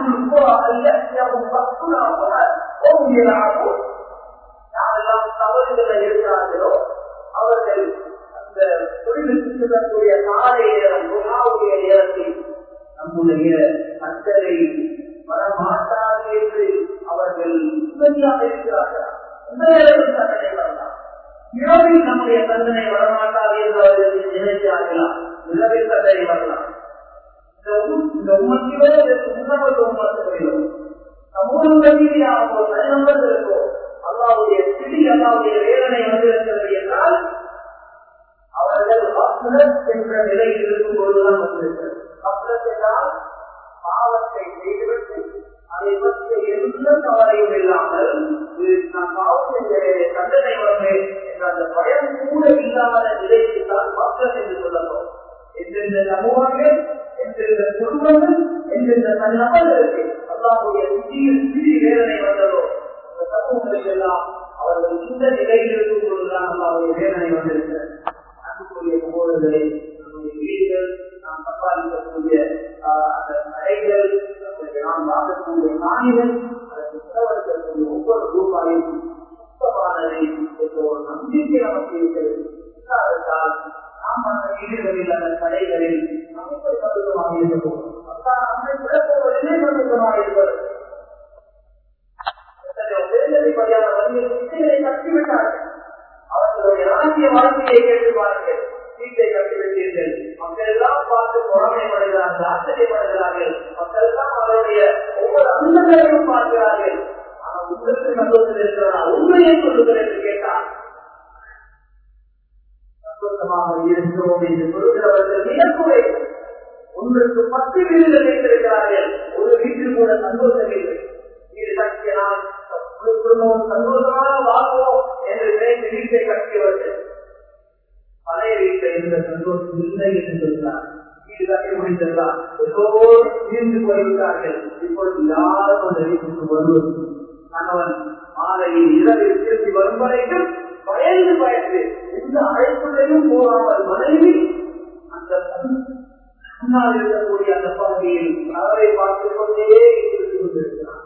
யாரெல்லாம் தவறுகளை இருக்கிறார்களோ அவர்கள் அந்த தொழிலுக்கு செல்லக்கூடிய காலை நேரம் குணாவுடைய நேரத்தில் நம்முடைய அத்தனை வரமாட்டாது என்று அவர்கள் உதவியாக இருக்கிறார்கள் இந்த நேரத்தில் தண்டனை வரலாம் இரவில் நம்முடைய தண்டனை வரமாட்டாது என்று அவர்கள் நினைக்கிறார்களா இரவில் தண்டனை வரலாம் இந்த உமத்திலோ இதற்கு முன்னவர் உமத்துகளிலோ சமூகங்கள் ரீதியாகவோ தனிநபர்களுக்கோ அல்லாவுடைய சிடி அல்லாவுடைய வேதனை வந்திருக்கிறது என்றால் அவர்கள் அப்லத் என்ற நிலையில் இருக்கும் பொழுதுதான் வந்திருக்கிறது அப்லத் என்றால் பாவத்தை செய்துவிட்டு அதை பற்றிய எந்த கவலையும் இல்லாமல் நான் பாவம் செஞ்ச தண்டனை வருவேன் என்ற அந்த பயம் கூட இல்லாத நிலைக்கு தான் அப்லத் என்று சொல்லப்படும் எந்தெந்த சமூகங்கள் எந்தெந்த குடும்பங்கள் எந்தெந்த நபர்களுக்கு அல்லாவுடைய விதியில் சிறி வேதனை வந்ததோ அந்த சமூகங்களில் எல்லாம் அவர்கள் இந்த நிலையில் இருக்கும் பொழுதுதான் அல்லாவுடைய வேதனை வந்திருக்கிறது அன்புக்குரிய சகோதரர்களே நம்முடைய வீடுகள் நாம் சம்பாதிக்கக்கூடிய அந்த கடைகள் நாம் வாங்கக்கூடிய காணிகள் அதற்கு செலவழிக்கக்கூடிய ஒவ்வொரு ரூபாயும் சுத்தமானதை என்ற ஒரு நம்பிக்கை நமக்கு இருக்கிறது இல்லாவிட்டால் நாம் அந்த வீடுகளில் அந்த கடைகளில் நமக்கு சந்தோஷமாக இருக்கும் அதான் நம்மை விடப்போவதிலே சந்தோஷமாக இருப்பது அப்படியான வலிய சித்தைகளை கட்டிவிட்டார்கள் அவர்களுடைய ராஜ்ய வாழ்க்கையை கேட்டு பாருங்கள் வீட்டை கட்டிவிட்டீர்கள் மக்கள் எல்லாம் பார்த்து பொறாமைப்படுகிறார்கள் ஆச்சரியப்படுகிறார்கள் மக்கள் எல்லாம் அவருடைய ஒவ்வொரு அம்சங்களையும் பார்க்கிறார்கள் ஆனால் உங்களுக்கு சந்தோஷம் இருக்கிறதா உண்மையை சொல்லுங்கள் என்று கேட்டார் சந்தோஷமாக இருக்கிறோம் என்று சொல்கிறவர்கள் மிகக்குறை ஒன்றுக்கு பத்து வீடுகள் வைத்திருக்கிறார்கள் ஒரு வீட்டில் கூட சந்தோஷம் இல்லை வீடு கட்டிய நாம் குடும்பம் சந்தோஷமாக வாழ்வோம் என்று நினைத்து வீட்டை கட்டியவர்கள் பழைய வீட்டில் இருந்த சந்தோஷம் இல்லை என்று சொல்கிறார் வீடு கட்டி முடிந்திருந்தார் எல்லோரும் தீர்ந்து போய்விட்டார்கள் இப்பொழுது யாரும் அந்த வீட்டுக்கு வருவது கணவன் மாலையில் இரவில் திரும்பி வரும் வரைக்கும் பயந்து பயந்து எந்த அழைப்புலையும் போகாமல் மனைவி அந்த முன்னால் இருக்கக்கூடிய அந்த பகுதியில் அவரை பார்த்துக் கொண்டே இருந்து கொண்டிருக்கிறார்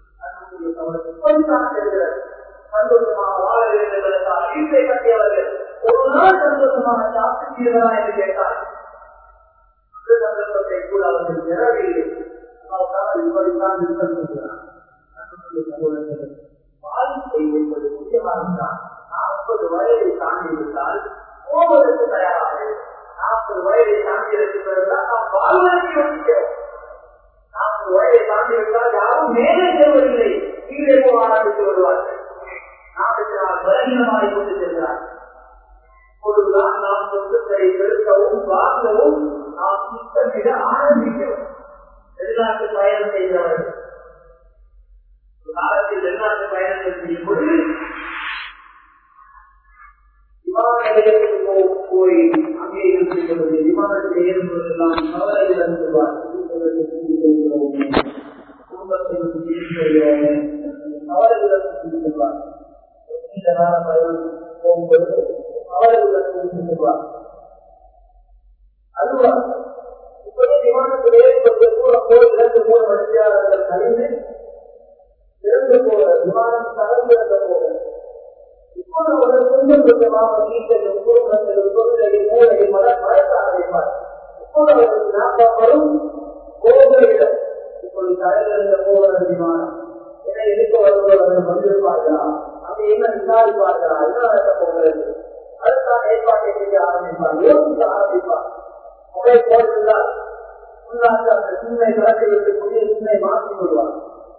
சந்தோஷமாக வாழ வேண்டும் என்பதற்காக வீட்டை கட்டியவர்கள் ஒரு நாள் சந்தோஷமாக சாப்பிட்டீர்களா என்று கேட்டார் அந்த சந்தர்ப்பத்தை கூட அவர்கள் நிறவில்லை இப்படித்தான் நிறுத்தம் சொல்கிறார் வாழ்க்கை என்பது முக்கியமானதுதான் நாற்பது வயதை தாண்டி விட்டால் போவதற்கு தயாராக நாற்பது வயதை தாண்டி இருக்கிறதால் நாம் வாழ்வதற்கு யோசிக்கிறோம் நாற்பது வயதை தாண்டி விட்டால் யாரும் மேலே செல்வதில்லை கீழே போக ஆரம்பித்து வருவார்கள் நாளுக்கு நாள் பலகீனமாய் கொண்டு செல்கிறார் இப்பொழுதுதான் நாம் சொந்தத்தை பெருக்கவும் வாங்கவும் நாம் திட்டமிட ஆரம்பிக்கிறோம் வெளிநாட்டு பயணம் செய்கிறவர்கள் காலத்தில் வெளிநாட்டு பயணங்கள் செய்யும் பொழுது விமான நிலையத்துக்கு போய் அங்கே இருக்கிறது விமானத்தில் ஏறும்போதெல்லாம் கவலையுடன் சொல்வார் குடும்பத்தை செய்கிறோமே கவலையுடன் சொல்வார் நீண்டதான பயணம் போகும்போது கவலையுடன் சொல்வார் அதுவா இப்போதே விமானத்தில் ஏற்பட்ட கூட போய் இரண்டு மூணு வரிசையாளர்கள் கழிந்து இறந்து போக விமானம் கடந்திருந்த போது இப்போது அவர்கள் கொஞ்சம் கொஞ்சமாக வீட்டிலும் குடும்பத்திலும் தொழிலையும் மூலையும் மத மறக்க ஆரம்பிப்பார் இப்போது அவர்கள் ஞாபகம் கோபுரிடம் இப்பொழுது கடலிருந்த போவது விமானம் என இருக்க வருபவர்கள் வந்திருப்பார்களா அங்கு என்ன விசாரிப்பார்களா என்ன நடக்க போகிறது அதுதான் ஏற்பாட்டை செய்ய ஆரம்பிப்பார் யோசிக்க ஆரம்பிப்பார் மொபைல் போட்டிருந்தால் உள்நாட்டு அந்த சின்னை கலத்தை விட்டு புதிய சின்னை மாற்றிக் கொள்வார்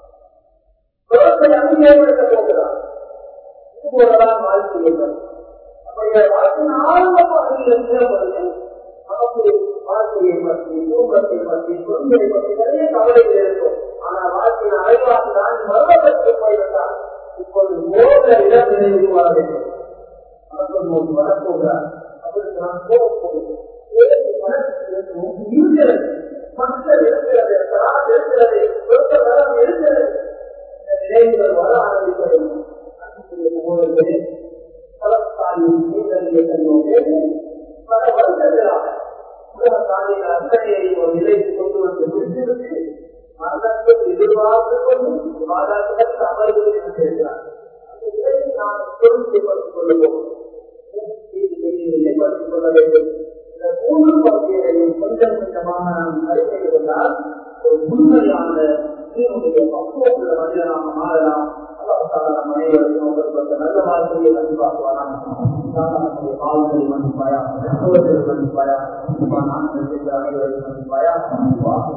அங்கீகரிக்க போகிறார் இது போலதான் வாழ்க்கைகள் நம்முடைய வாழ்க்கையின் ஆரம்ப அங்கீகரிக்கப்பட்டு நமக்கு வாழ்க்கையை பற்றி குடும்பத்தை பற்றி குடும்பத்தை பற்றி நிறைய கவலைகள் இருக்கும் ஆனால் வாழ்க்கையின் அரைவாசி தான் மரணத்திற்கு போய்விட்டால் இப்போது மோத இடம் நினைவு வர வேண்டும் மனத்தில் நோக்கி வரப்போகிறார் அவருக்கு நான் போகப்போகிறேன் இருக்கிறது மக்கள் இருக்கிறது தராது இருக்கிறது சொந்த தரம் இருக்கிறது நினைவுகள் வர ஆரம்பிப்பது பல வருடங்களாக உலகத்தாலின் அத்தனையை ஒரு நிலைக்கு கொண்டு வந்து முடித்திருக்கு மரணத்தை எதிர்பார்த்து கொண்டு மாதாக்களுக்கு அமர்வு இருக்கிறார் அந்த நிலையை நாம் பொருட்படுத்திக் கொள்வோம் நிலைப்படுத்திக் கொள்ள வேண்டும் இந்த மூன்று பகுதிகளையும் கொஞ்சம் கொஞ்சமாக நாம் அறிக்கை கொண்டால் ஒரு முன்மையான தீனுடைய பக்குவம் உள்ள மனிதனாக மாறலாம் அல்லாஹால நம் அனைவருக்கும் அவர்களுக்கு நல்ல வாழ்க்கையை கண்டிப்பாக்குவாராம் நம்முடைய பாவங்களை மன்னிப்பாயா சகோதரர்கள் மன்னிப்பாயா நாங்கள் அனைவருக்கும் மன்னிப்பாயா